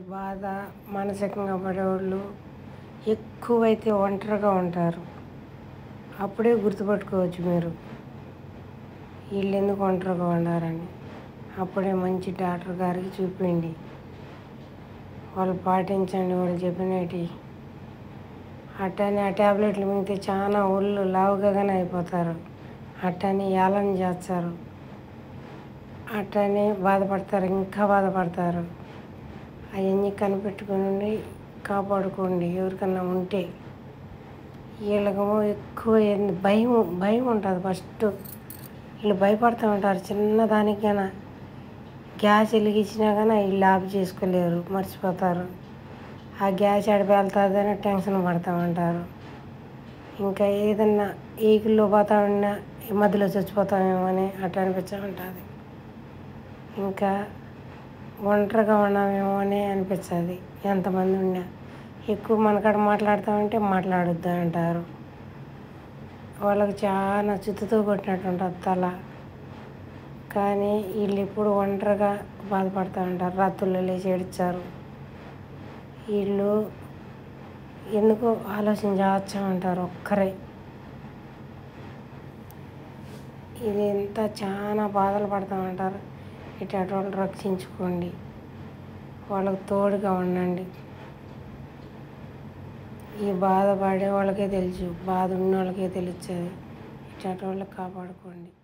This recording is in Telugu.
బాధ మానసికంగా పడేవాళ్ళు ఎక్కువైతే ఒంటరిగా ఉంటారు అప్పుడే గుర్తుపట్టుకోవచ్చు మీరు వీళ్ళు ఎందుకు ఒంటరిగా ఉన్నారని అప్పుడే మంచి డాక్టర్ గారికి చూపిండి వాళ్ళు పాటించండి వాళ్ళు చెప్పినవి అట్టని ఆ ట్యాబ్లెట్లు మింగితే చాలా ఒళ్ళు లావుగానే అయిపోతారు అట్టని ఏలన చేస్తారు అట్టని బాధపడతారు ఇంకా బాధపడతారు అవన్నీ కనిపెట్టుకుని కాపాడుకోండి ఎవరికన్నా ఉంటే వీళ్ళకేమో ఎక్కువ ఏంది భయం భయం ఉంటుంది ఫస్ట్ వీళ్ళు భయపడుతూ ఉంటారు చిన్నదానికైనా గ్యాస్ వెలిగించినా కానీ వీళ్ళు ఆఫ్ చేసుకోలేరు మర్చిపోతారు ఆ గ్యాస్ ఎడ వెళ్తుందని టెన్షన్ పడుతూ ఉంటారు ఇంకా ఏదన్నా ఈకుల్లో పోతా ఉన్నా ఈ మధ్యలో చచ్చిపోతామేమో అని అట్లా అనిపించా ఉంటుంది ఇంకా ఒంటరిగా ఉన్నామేమో అని అనిపిస్తుంది ఎంతమంది ఉన్నా ఎక్కువ మనకాడ మాట్లాడుతామంటే మాట్లాడొద్దు అంటారు వాళ్ళకి చాలా చుత్తుతో కొట్టినట్టు ఉంటుంది తల కానీ వీళ్ళు ఎప్పుడు ఒంటరిగా బాధపడుతూ ఉంటారు రాత్రుల్లో లేచి ఏడ్చారు వీళ్ళు ఎందుకో ఆలోచించవచ్చా ఉంటారు ఒక్కరే ఇది ఎంత చాలా బాధలు పడుతూ ఉంటారు ఇట్లాంటి వాళ్ళు రక్షించుకోండి వాళ్ళకు తోడుగా ఉండండి ఈ బాధ పడే వాళ్ళకే తెలుసు బాధ ఉన్న వాళ్ళకే తెలుస్తుంది ఇట్లాంటి వాళ్ళకి కాపాడుకోండి